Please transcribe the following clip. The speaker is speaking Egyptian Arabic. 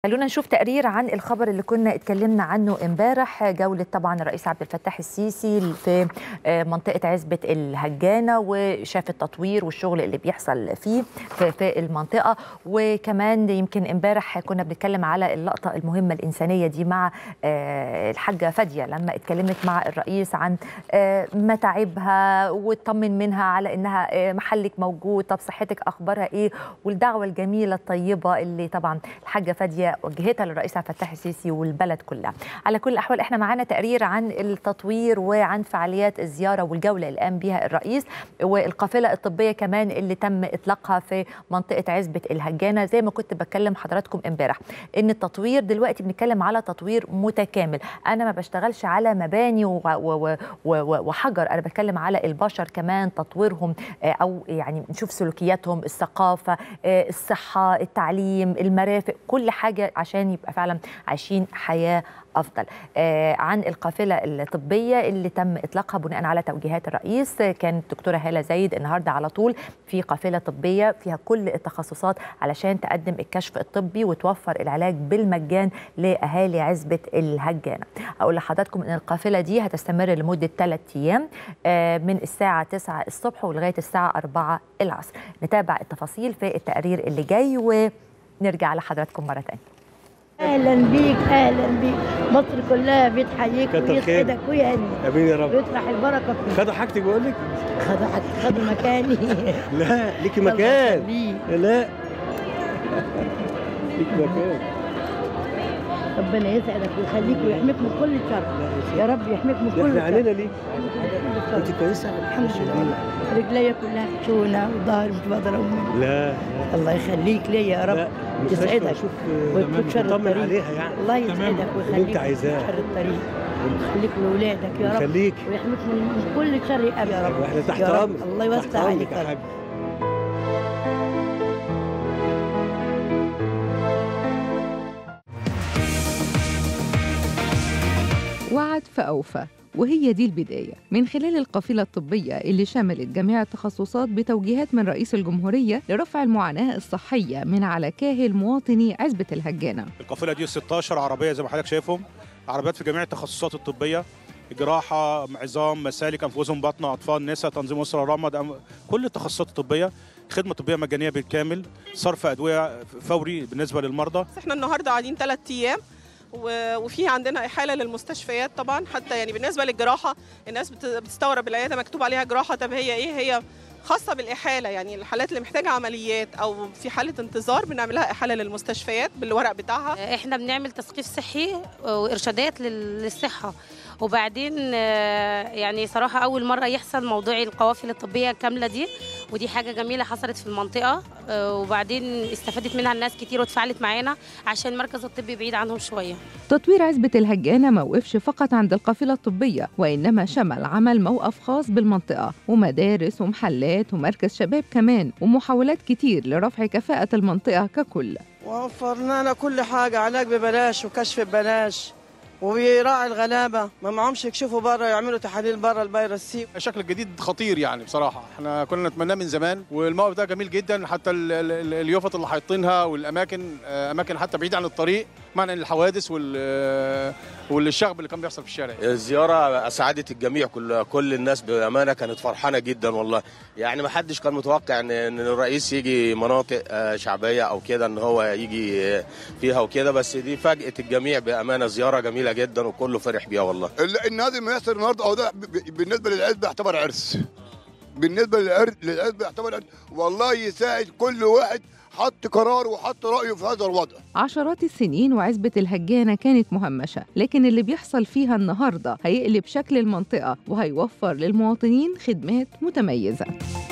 خلونا نشوف تقرير عن الخبر اللي كنا اتكلمنا عنه امبارح جولة طبعا الرئيس عبد الفتاح السيسي في منطقة عزبة الهجانة وشاف التطوير والشغل اللي بيحصل فيه في, في المنطقة وكمان يمكن امبارح كنا بنتكلم على اللقطة المهمة الإنسانية دي مع الحاجة فادية لما اتكلمت مع الرئيس عن متاعبها واطمن منها على انها محلك موجود طب صحتك اخبارها ايه والدعوة الجميلة الطيبة اللي طبعا الحاجة فادية وجهتها للرئيس عبد الفتاح السيسي والبلد كلها على كل الاحوال احنا معانا تقرير عن التطوير وعن فعاليات الزياره والجوله اللي قام بها الرئيس والقافله الطبيه كمان اللي تم اطلاقها في منطقه عزبه الهجانه زي ما كنت بكلم حضراتكم امبارح ان التطوير دلوقتي بنتكلم على تطوير متكامل انا ما بشتغلش على مباني وحجر انا بتكلم على البشر كمان تطويرهم او يعني نشوف سلوكياتهم الثقافه الصحه التعليم المرافق كل حاجه عشان يبقى فعلا عايشين حياه افضل آه عن القافله الطبيه اللي تم اطلاقها بناء على توجيهات الرئيس كانت الدكتوره هاله زايد النهارده على طول في قافله طبيه فيها كل التخصصات علشان تقدم الكشف الطبي وتوفر العلاج بالمجان لاهالي عزبه الهجانه اقول لحضراتكم ان القافله دي هتستمر لمده ثلاث ايام آه من الساعه 9 الصبح ولغايه الساعه 4 العصر نتابع التفاصيل في التقرير اللي جاي ونرجع لحضراتكم مره ثانيه اهلا بيك اهلا بيك مصر كلها بتحييك كتر خير. ويسعدك ويهنيك امين يا رب ويطرح البركه فيك خدوا حاجتك بقول لك خدوا حاجة- خدوا مكاني لا ليكي الله مكان يخليك. لا ليكي مكان ربنا يسعدك ويخليك ويحميك من كل شر يا رب يحميك من كل احنا شر علينا ليه كل انت شر. كويسه الحمد لله رجليا كلها خشونه وظهري مش بقدر اقوم لا الله يخليك ليا يا لا رب المستشفى يسعدك اشوف ويكون شر نطمن الطريق. عليها يعني الله يسعدك ويخليك انت عايزاه. من شر الطريق ويخليك لاولادك يا رب يخليك ويحميك من من كل شر يقابل يا رب واحنا تحت يا رب امرك الله تحت يوسع امرك عليك يا يا رب حاج وعد فأوفى وهي دي البداية من خلال القافلة الطبية اللي شملت جميع التخصصات بتوجيهات من رئيس الجمهورية لرفع المعاناة الصحية من على كاهل مواطني عزبة الهجانة القافله دي 16 عربيه زي ما حضرتك شايفهم عربيات في جميع التخصصات الطبيه جراحه عظام مسالك انف واذن بطن اطفال نساء تنظيم اسره رمد أم- كل التخصصات الطبيه خدمه طبيه مجانيه بالكامل صرف ادويه فوري بالنسبه للمرضى احنا النهارده قاعدين ثلاث ايام و- وفي عندنا احاله للمستشفيات طبعا حتى يعني بالنسبه للجراحه الناس بت- بتستغرب العياده مكتوب عليها جراحه طب هي ايه هي خاصه بالاحاله يعني الحالات اللي محتاجه عمليات او في حاله انتظار بنعملها احاله للمستشفيات بالورق بتاعها احنا بنعمل تثقيف صحي وارشادات لل- للصحه وبعدين آه، يعني صراحه اول مره يحصل موضوع القوافل الطبيه الكامله دي ودي حاجه جميله حصلت في المنطقه آه، وبعدين استفادت منها الناس كتير واتفاعلت معانا عشان المركز الطبي بعيد عنهم شويه تطوير عزبة الهجانة ما وقفش فقط عند القافلة الطبية وإنما شمل عمل موقف خاص بالمنطقة ومدارس ومحلات ومركز شباب كمان ومحاولات كتير لرفع كفاءة المنطقة ككل وفرنا لنا كل حاجة علاج ببلاش وكشف ببلاش وبيراعي الغلابة ما معهمش يكشفوا بره يعملوا تحاليل بره الفيروس سي الشكل الجديد خطير يعني بصراحه احنا كنا نتمناه من زمان والموقف ده جميل جدا حتى ال- ال- ال- اليافط اللي حاطينها والاماكن آه، اماكن حتى بعيده عن الطريق معنى الحوادث وال آه، والشغب اللي كان بيحصل في الشارع الزيارة أسعدت الجميع كل كل الناس بأمانة كانت فرحانة جدا والله يعني ما حدش كان متوقع إن إن الرئيس يجي مناطق آه، شعبية أو كده إن هو يجي آه، فيها وكده بس دي فاجأت الجميع بأمانة زيارة جميلة جدا وكله فرح بيها والله ال- النادي الميسر النهارده اهو ده ب- ب- بالنسبه للعزبه يعتبر عرس بالنسبه للعرس للعزبه يعتبر عرس والله يساعد كل واحد حط قرار وحط رايه في هذا الوضع عشرات السنين وعزبة الهجانة كانت مهمشة لكن اللي بيحصل فيها النهاردة هيقلب شكل المنطقة وهيوفر للمواطنين خدمات متميزة